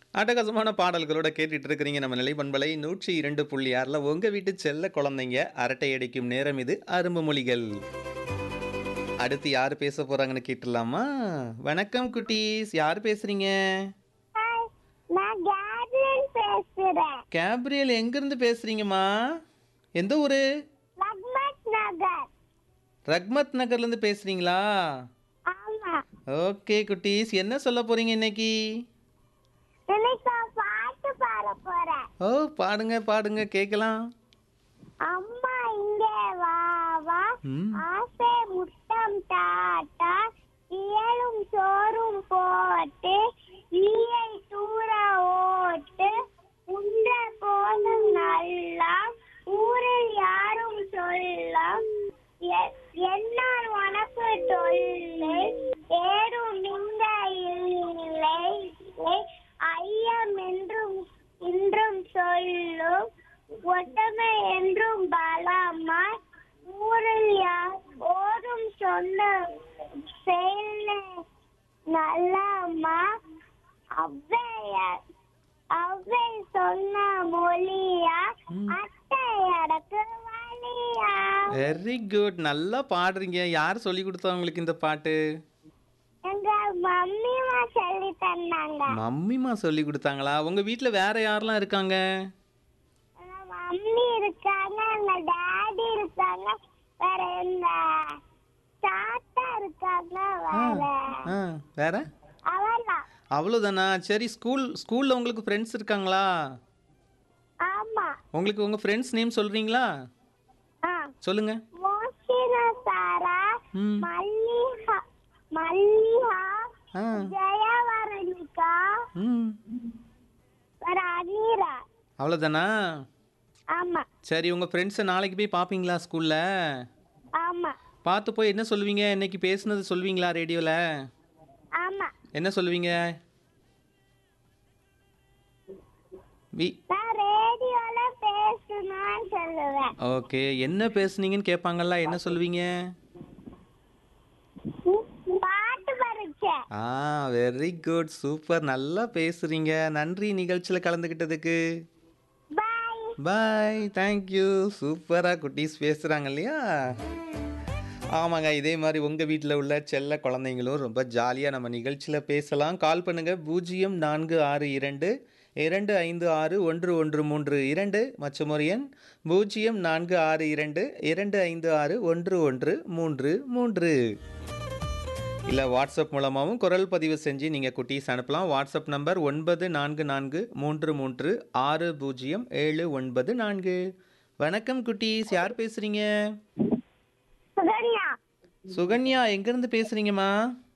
அட்டகாசமான பாடல்களோட கேட்டுட்டு இருக்கிறீங்க நம்ம நிலைப்பண்பலை நூற்றி இரண்டு புள்ளி ஆறில் உங்கள் வீட்டு செல்ல குழந்தைங்க அரட்டை அடிக்கும் நேரம் இது அரும்பு மொழிகள் அடுத்து யார் பேச போறாங்கன்னு கேட்டுடலாமா வணக்கம் குட்டீஸ் யார் பேசுறீங்க ஹாய் நான் கேப்ரியல் பேசுறேன் கேப்ரியல் எங்கேருந்து பேசுறீங்கம்மா எந்த ஊர் லக்மத் நகர் ரக்மத் நகர்லேருந்து பேசுறீங்களா ஆமா ஓகே குட்டீஸ் என்ன சொல்ல போறீங்க இன்னைக்கு இன்னைக்கு நான் பாட்டு பாட போறேன் ஓ பாடுங்க பாடுங்க கேட்கலாம் அம்மா இங்கே வா வா ம் ஆசை முட்டம் டாட்டா இயலும் சோறும் போட்டு ஈயை தூர ஓட்டு உண்ட போதும் நல்லா ஊரில் யாரும் சொல்லலாம் எ- என்னால் உனக்கு தொல்லை ஏறும் நீங்க இல்லை இல்லை. ஐயம் என்றும் இன்றும் சொல்லும் ஒட்டமை என்றும் பலமா ஊரில் யார் ஓதும் சொன்ன செயல் நல்லம்மா அவ்வைய அவ்வை சொன்ன மொழியா அட்டை அடக்கு வழியா வெரி குட் நல்லா பாடுறீங்க யார் சொல்லி கொடுத்தா உங்களுக்கு இந்த பாட்டு எங்க மம்மிமா சொல்லி தந்தாங்க மம்மிமா சொல்லி கொடுத்தாங்களா உங்க வீட்டில் வேற யாரெல்லாம் இருக்காங்க எங்க மம்மி இருக்காங்க எங்க டாடி இருக்காங்க வேற எங்க தாத்தா இருக்காங்க வேற ஆ வேற அவெல்லாம் அவ்வளோதானா சரி ஸ்கூல் ஸ்கூலில் உங்களுக்கு ஃப்ரெண்ட்ஸ் இருக்காங்களா ஆமா உங்களுக்கு உங்கள் ஃப்ரெண்ட்ஸ் நேம் சொல்கிறீங்களா ஆ சொல்லுங்க மோசினா சாரா ம் மல்லிகா மல்லிகா ஆ ஜெயவரணிகா ம் வேற அனீரா அவ்வளோதானா ஆமா சரி உங்கள் ஃப்ரெண்ட்ஸை நாளைக்கு போய் பார்ப்பீங்களா ஸ்கூலில் ஆமா பார்த்து போய் என்ன சொல்லுவீங்க இன்னைக்கு பேசுனது சொல்வீங்களா ரேடியோவில் ஆமா என்ன சொல்லுவீங்க வி நான் ரேடியோல பேசணும்னு சொல்லுவேன் ஓகே என்ன பேசுனீங்கன்னு கேட்பாங்கல்ல என்ன சொல்லுவீங்க பாட்டு பறிச்சேன் ஆ வெரி குட் சூப்பர் நல்லா பேசுறீங்க நன்றி நிகழ்ச்சியில் கலந்துக்கிட்டதுக்கு பாய் பாய் தேங்க்யூ சூப்பராக குட்டீஸ் பேசுகிறாங்க இல்லையா ஆமாங்க இதே மாதிரி உங்கள் வீட்டில் உள்ள செல்ல குழந்தைங்களும் ரொம்ப ஜாலியாக நம்ம நிகழ்ச்சியில் பேசலாம் கால் பண்ணுங்கள் பூஜ்ஜியம் நான்கு ஆறு இரண்டு இரண்டு ஐந்து ஆறு ஒன்று ஒன்று மூன்று இரண்டு மற்றும் ஒரு எண் பூஜ்ஜியம் நான்கு ஆறு இரண்டு இரண்டு ஐந்து ஆறு ஒன்று ஒன்று மூன்று மூன்று இல்லை வாட்ஸ்அப் மூலமாகவும் குரல் பதிவு செஞ்சு நீங்கள் குட்டீஸ் அனுப்பலாம் வாட்ஸ்அப் நம்பர் ஒன்பது நான்கு நான்கு மூன்று மூன்று ஆறு பூஜ்ஜியம் ஏழு ஒன்பது நான்கு வணக்கம் குட்டீஸ் யார் பேசுகிறீங்க சுகன்யா சுகன்யா எங்கேருந்து பேசுகிறீங்கம்மா